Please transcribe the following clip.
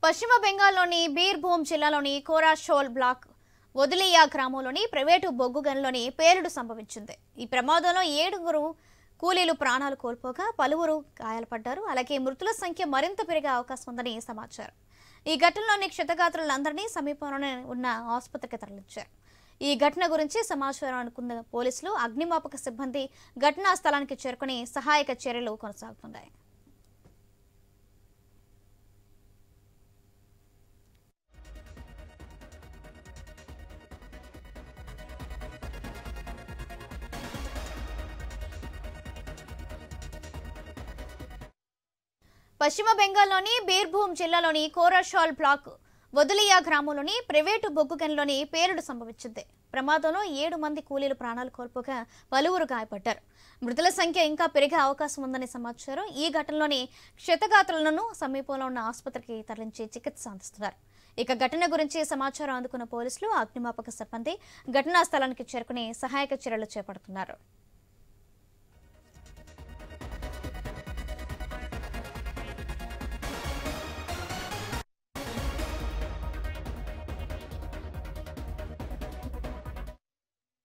పశ్చిమ బెంగాల్లోని బీర్భూమ్ జిల్లాలోని కోరాషోల్ బ్లాక్ వదిలియా గ్రామంలోని ప్రైవేటు బొగ్గు గనిలోని పేలుడు సంభవించింది ఈ ప్రమాదంలో ఏడుగురు కూలీలు ప్రాణాలు కోల్పోగా పలువురు గాయాలపడ్డారు అలాగే మృతుల సంఖ్య మరింత పెరిగే అవకాశం ఉందని సమాచారం ఈ ఘటనలోని క్షతగాత్రులందరినీ సమీపంలోనే ఉన్న ఆసుపత్రికి తరలించారు ఈ ఘటన గురించి సమాచారం అనుకున్న పోలీసులు అగ్నిమాపక సిబ్బంది ఘటనా స్థలానికి చేరుకుని సహాయక చర్యలు కొనసాగుతున్నాయి పశ్చిమ బెంగాల్లోని బీర్భూమ్ జిల్లాలోని కోరాషాల్ బ్లాక్ వదిలియా గ్రామంలోని ప్రైవేటు బొగ్గు గనిలోని పేలుడు సంభవించింది ప్రమాదంలో ఏడు మంది కూలీలు ప్రాణాలు కోల్పోగా పలువురు గాయపడ్డారు మృతుల సంఖ్య ఇంకా పెరిగే అవకాశం ఉందని సమాచారం ఈ ఘటనలోని క్షతగాత్రులను సమీపంలో ఉన్న ఆసుపత్రికి తరలించి చికిత్స అందిస్తున్నారు ఇక ఘటన గురించి సమాచారం అందుకున్న పోలీసులు అగ్నిమాపక సిబ్బంది ఘటనా స్థలానికి చేరుకుని సహాయక చర్యలు చేపడుతున్నారు